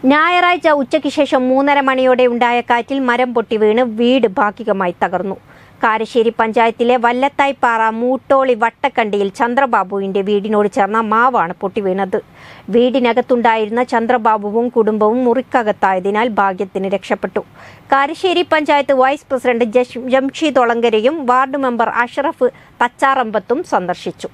ഞായറാഴ്ച ഉച്ചയ്ക്ക് ശേഷം മൂന്നര മണിയോടെ ഉണ്ടായ കാറ്റിൽ മരം പൊട്ടി വീണ് വീട് ഭാഗികമായി തകർന്നു കാരശ്ശേരി പഞ്ചായത്തിലെ വല്ലത്തായ്പാറ മൂട്ടോളി വട്ടക്കണ്ടിയിൽ ചന്ദ്രബാബുവിന്റെ വീടിനോട് ചേർന്ന മാവാണ് പൊട്ടി വീണത് വീടിനകത്തുണ്ടായിരുന്ന ചന്ദ്രബാബുവും കുടുംബവും മുറിക്കകത്തായതിനാൽ ഭാഗ്യത്തിന് രക്ഷപ്പെട്ടു കാരശ്ശേരി പഞ്ചായത്ത് വൈസ് പ്രസിഡന്റ് ജഷ്- ജംഷീദ് ഒളങ്കരയും വാർഡ് മെമ്പർ അഷറഫ് തച്ചാറമ്പത്തും സന്ദർശിച്ചു